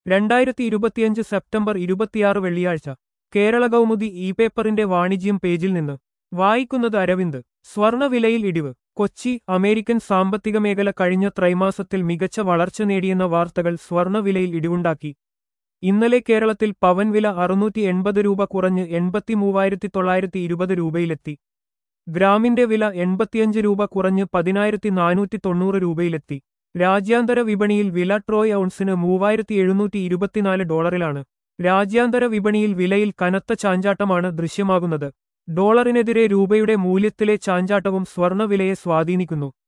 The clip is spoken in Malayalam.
രണ്ടായിരത്തി ഇരുപത്തിയഞ്ച് സെപ്റ്റംബർ ഇരുപത്തിയാറ് വെള്ളിയാഴ്ച കേരള കൗമുദി ഇ പേപ്പറിന്റെ വാണിജ്യം പേജിൽ നിന്ന് വായിക്കുന്നത് അരവിന്ദ് സ്വർണവിലയിൽ ഇടിവ് കൊച്ചി അമേരിക്കൻ സാമ്പത്തിക മേഖല കഴിഞ്ഞ ത്രൈമാസത്തിൽ മികച്ച വളർച്ച നേടിയെന്ന വാർത്തകൾ സ്വർണവിലയിൽ ഇടിവുണ്ടാക്കി ഇന്നലെ കേരളത്തിൽ പവൻ വില അറുന്നൂറ്റി എൺപത് രൂപ കുറഞ്ഞ് എൺപത്തി മൂവായിരത്തി തൊള്ളായിരത്തി ഇരുപത് രൂപയിലെത്തി ഗ്രാമിന്റെ വില എൺപത്തിയഞ്ച് രൂപ കുറഞ്ഞ് പതിനായിരത്തി നാനൂറ്റി തൊണ്ണൂറ് രൂപയിലെത്തി രാജ്യാന്തര വിപണിയിൽ വില ട്രോയ് ഔൺസിന് മൂവായിരത്തി എഴുന്നൂറ്റി ഇരുപത്തിനാല് ഡോളറിലാണ് രാജ്യാന്തര വിപണിയിൽ വിലയിൽ കനത്ത ചാഞ്ചാട്ടമാണ് ദൃശ്യമാകുന്നത് ഡോളറിനെതിരെ രൂപയുടെ മൂല്യത്തിലെ ചാഞ്ചാട്ടവും സ്വർണവിലയെ സ്വാധീനിക്കുന്നു